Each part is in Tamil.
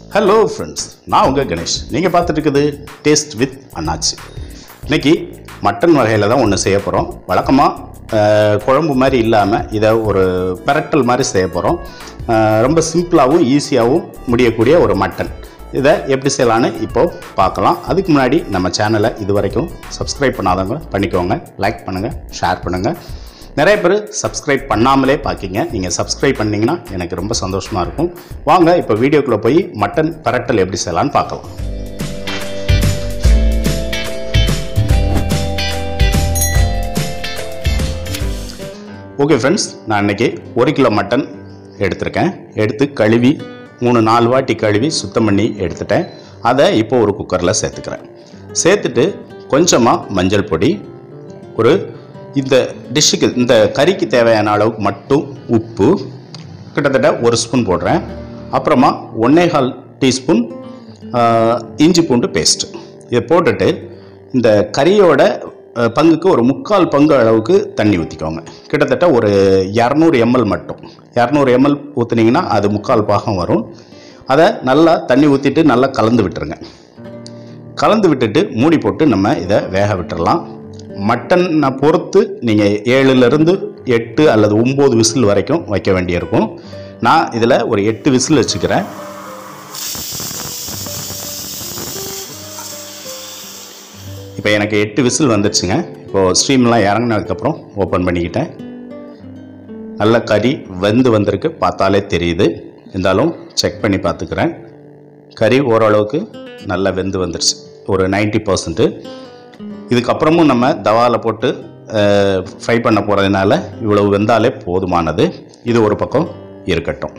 ஹலோ ஃப்ரெண்ட்ஸ் நான் உங்கள் கணேஷ் நீங்கள் பார்த்துட்டு இருக்குது டேஸ்ட் வித் அண்ணாச்சி இன்னைக்கு மட்டன் வகையில் தான் ஒன்று செய்ய போகிறோம் வழக்கமாக குழம்பு மாதிரி இல்லாமல் இதை ஒரு பெரட்டல் மாதிரி செய்ய போகிறோம் ரொம்ப சிம்பிளாகவும் ஈஸியாகவும் முடியக்கூடிய ஒரு மட்டன் இதை எப்படி செய்யலான்னு இப்போது பார்க்கலாம் அதுக்கு முன்னாடி நம்ம சேனலை இது வரைக்கும் சப்ஸ்கிரைப் பண்ணாதவங்க பண்ணிக்கோங்க லைக் பண்ணுங்கள் ஷேர் பண்ணுங்கள் நிறைய பேர் சப்ஸ்கிரைப் பண்ணாமலே பார்க்கிங்க நீங்கள் சப்ஸ்கிரைப் பண்ணீங்கன்னா எனக்கு ரொம்ப சந்தோஷமாக இருக்கும் வாங்க இப்போ வீடியோக்குள்ளே போய் மட்டன் பரட்டல் எப்படி செய்யலான்னு பார்க்கலாம் ஓகே ஃப்ரெண்ட்ஸ் நான் இன்னைக்கு ஒரு கிலோ மட்டன் எடுத்திருக்கேன் எடுத்து கழுவி மூணு நாலு வாட்டி கழுவி சுத்தம் பண்ணி எடுத்துட்டேன் அதை இப்போ ஒரு குக்கரில் சேர்த்துக்கிறேன் சேர்த்துட்டு கொஞ்சமாக மஞ்சள் பொடி ஒரு இந்த டிஷ்ஷுக்கு இந்த கறிக்கு தேவையான அளவுக்கு மட்டும் உப்பு கிட்டத்தட்ட ஒரு ஸ்பூன் போடுறேன் அப்புறமா ஒன்னேகால் டீஸ்பூன் இஞ்சி பூண்டு பேஸ்ட் இதை போட்டுட்டு இந்த கறியோட அஹ், பங்குக்கு ஒரு முக்கால் பங்கு அளவுக்கு தண்ணி ஊற்றிக்கோங்க கிட்டத்தட்ட ஒரு இரநூறு எம்எல் மட்டும் இரநூறு எம்எல் ஊற்றுனீங்கன்னா அது முக்கால் பாகம் வரும் அதை நல்லா தண்ணி ஊற்றிட்டு நல்லா கலந்து விட்டுருங்க கலந்து விட்டுட்டு மூடி போட்டு நம்ம இதை வேக விட்டுறலாம் மட்டனை பொறுத்து நீங்கள் ஏழுலேருந்து எட்டு அல்லது ஒம்பது விசில் வரைக்கும் வைக்க வேண்டியிருக்கும் நான் இதில் ஒரு எட்டு விசில் வச்சுக்கிறேன் இப்போ எனக்கு எட்டு விசில் வந்துடுச்சுங்க இப்போது ஸ்ட்ரீம்லாம் இறங்கினதுக்கப்புறம் ஓப்பன் பண்ணிக்கிட்டேன் நல்ல கறி வெந்து வந்திருக்கு பார்த்தாலே தெரியுது இருந்தாலும் செக் பண்ணி பார்த்துக்கிறேன் கறி ஓரளவுக்கு நல்லா வெந்து வந்துருச்சு ஒரு 90% பர்சன்ட்டு இதுக்கப்புறமும் நம்ம தவாவில் போட்டு ஃப்ரை பண்ண போகிறதுனால இவ்வளவு வெந்தாலே போதுமானது இது ஒரு பக்கம் இருக்கட்டும்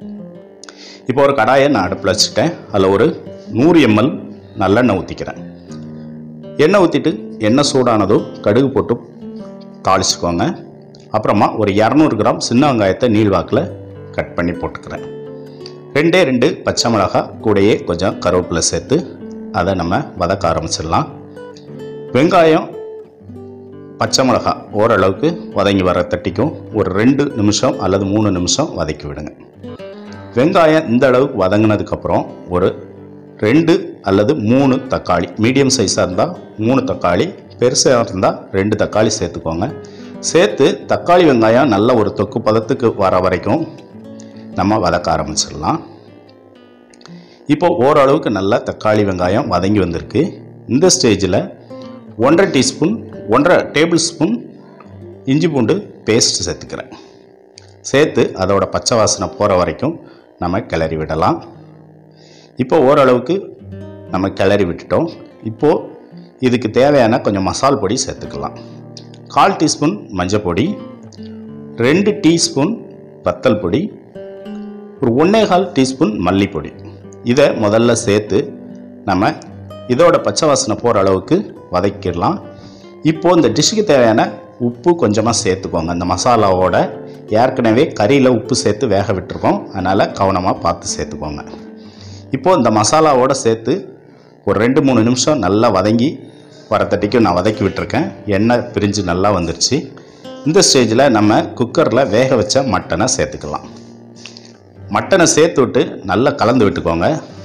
இப்போ ஒரு கடாயை நான் அடுப்பில் வச்சுட்டேன் அதில் ஒரு நூறு எம்எல் நல்லெண்ணெய் ஊற்றிக்கிறேன் எண்ணெய் ஊற்றிட்டு எண்ணெய் சூடானதும் கடுகு போட்டு தாளிச்சுக்கோங்க அப்புறமா ஒரு இரநூறு கிராம் சின்ன வெங்காயத்தை நீள்வாக்கில் கட் பண்ணி போட்டுக்கிறேன் ரெண்டே ரெண்டு பச்சை மிளகாய் கூடயே கொஞ்சம் கருவேப்பிலை சேர்த்து அதை நம்ம வதக்க ஆரம்பிச்சிடலாம் வெங்காயம் பச்சை மிளகாய் ஓரளவுக்கு வதங்கி வர தட்டிக்கும் ஒரு ரெண்டு நிமிஷம் அல்லது மூணு நிமிஷம் வதக்கி விடுங்க வெங்காயம் இந்த அளவுக்கு வதங்கினதுக்கப்புறம் ஒரு ரெண்டு அல்லது மூணு தக்காளி மீடியம் சைஸாக இருந்தால் மூணு தக்காளி பெருசாக இருந்தால் ரெண்டு தக்காளி சேர்த்துக்கோங்க சேர்த்து தக்காளி வெங்காயம் நல்ல ஒரு தொக்கு பதத்துக்கு வர வரைக்கும் நம்ம வதக்க ஆரம்பிச்சிடலாம் இப்போ ஓரளவுக்கு நல்லா தக்காளி வெங்காயம் வதங்கி வந்திருக்கு இந்த ஸ்டேஜில் ஒன்றரை டீஸ்பூன் ஒன்றரை டேபிள் ஸ்பூன் இஞ்சி பூண்டு பேஸ்ட் சேர்த்துக்கிறேன் சேர்த்து அதோட பச்சை வாசனை போகிற வரைக்கும் நம்ம கிளறி விடலாம் இப்போ ஓரளவுக்கு நம்ம கிளறி விட்டுட்டோம் இப்போது இதுக்கு தேவையான கொஞ்சம் மசால் பொடி சேர்த்துக்கலாம் கால் டீஸ்பூன் மஞ்சள் பொடி ரெண்டு டீஸ்பூன் வத்தல் பொடி ஒரு ஒன்றே கால் டீஸ்பூன் மல்லிப்பொடி இதை முதல்ல சேர்த்து நம்ம இதோட பச்சை வாசனை போகிற அளவுக்கு வதக்கிடலாம் இப்போது இந்த டிஷ்ஷுக்கு தேவையான உப்பு கொஞ்சமாக சேர்த்துக்கோங்க இந்த மசாலாவோட ஏற்கனவே கறியில் உப்பு சேர்த்து வேக விட்டுருக்கோம் அதனால் கவனமாக பார்த்து சேர்த்துக்கோங்க இப்போது இந்த மசாலாவோட சேர்த்து ஒரு ரெண்டு மூணு நிமிஷம் நல்லா வதங்கி வரத்தட்டிக்கும் நான் வதக்கி விட்டுருக்கேன் எண்ணெய் பிரிஞ்சு நல்லா வந்துருச்சு இந்த ஸ்டேஜில் நம்ம குக்கரில் வேக வச்ச மட்டனை சேர்த்துக்கலாம் மட்டனை சேர்த்து விட்டு நல்லா கலந்து விட்டுக்கோங்க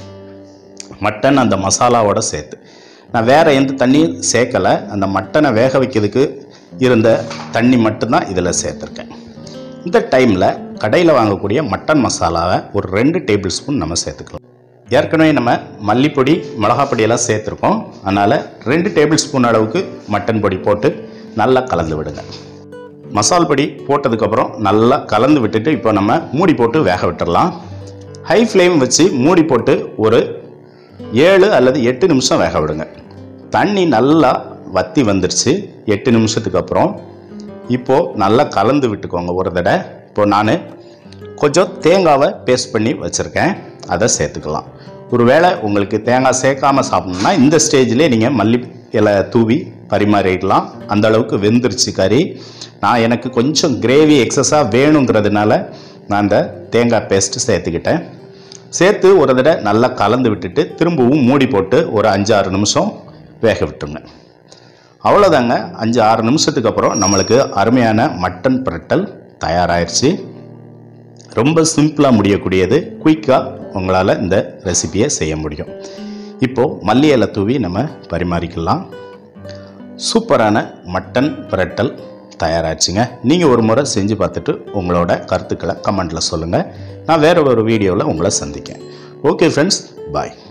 மட்டன் அந்த மசாலாவோட சேர்த்து நான் வேறு எந்த தண்ணியும் சேர்க்கலை அந்த மட்டனை வேக வைக்கிறதுக்கு இருந்த தண்ணி மட்டும்தான் இதில் சேர்த்துருக்கேன் இந்த டைமில் கடையில் வாங்கக்கூடிய மட்டன் மசாலாவை ஒரு ரெண்டு டேபிள் ஸ்பூன் நம்ம சேர்த்துக்கலாம் ஏற்கனவே நம்ம மல்லிப்பொடி மிளகாப் பொடியெல்லாம் சேர்த்துருக்கோம் அதனால் ரெண்டு டேபிள் ஸ்பூன் அளவுக்கு மட்டன் பொடி போட்டு நல்லா கலந்து விடுங்க மசால் பொடி போட்டதுக்கப்புறம் நல்லா கலந்து விட்டுட்டு இப்போ நம்ம மூடி போட்டு வேக விட்டுறலாம் ஹை ஃப்ளேம் வச்சு மூடி போட்டு ஒரு ஏழு அல்லது எட்டு நிமிஷம் வேக விடுங்க தண்ணி நல்லா வத்தி வந்துருச்சு எட்டு நிமிஷத்துக்கு அப்புறம் இப்போது நல்லா கலந்து விட்டுக்கோங்க ஒரு தடவை இப்போ நான் கொஞ்சம் தேங்காவை பேஸ்ட் பண்ணி வச்சுருக்கேன் அதை சேர்த்துக்கலாம் ஒருவேளை உங்களுக்கு தேங்காய் சேர்க்காம சாப்பிடணும்னா இந்த ஸ்டேஜ்லேயே நீங்கள் மல்லி இலை தூவி பரிமாறிடலாம் அந்த அளவுக்கு வெந்துருச்சு கறி நான் எனக்கு கொஞ்சம் கிரேவி எக்ஸஸாக வேணுங்கிறதுனால நான் அந்த தேங்காய் பேஸ்ட்டு சேர்த்துக்கிட்டேன் சேர்த்து ஒரு தடவை நல்லா கலந்து விட்டுட்டு திரும்பவும் மூடி போட்டு ஒரு அஞ்சாறு நிமிஷம் வேக விட்டுருங்க அவ்வளோதாங்க அஞ்சு ஆறு நிமிஷத்துக்கு அப்புறம் நம்மளுக்கு அருமையான மட்டன் பிரட்டல் தயாராகிடுச்சு ரொம்ப சிம்பிளாக முடியக்கூடியது குயிக்காக உங்களால் இந்த ரெசிபியை செய்ய முடியும் இப்போது மல்லி இலை தூவி நம்ம பரிமாறிக்கலாம் சூப்பரான மட்டன் பிரட்டல் தயாராச்சுங்க நீங்கள் ஒரு முறை செஞ்சு பார்த்துட்டு உங்களோட கருத்துக்களை கமெண்ட்டில் சொல்லுங்கள் நான் வேறு ஒரு வீடியோவில் உங்களை சந்திக்கேன் ஓகே ஃப்ரெண்ட்ஸ் பாய்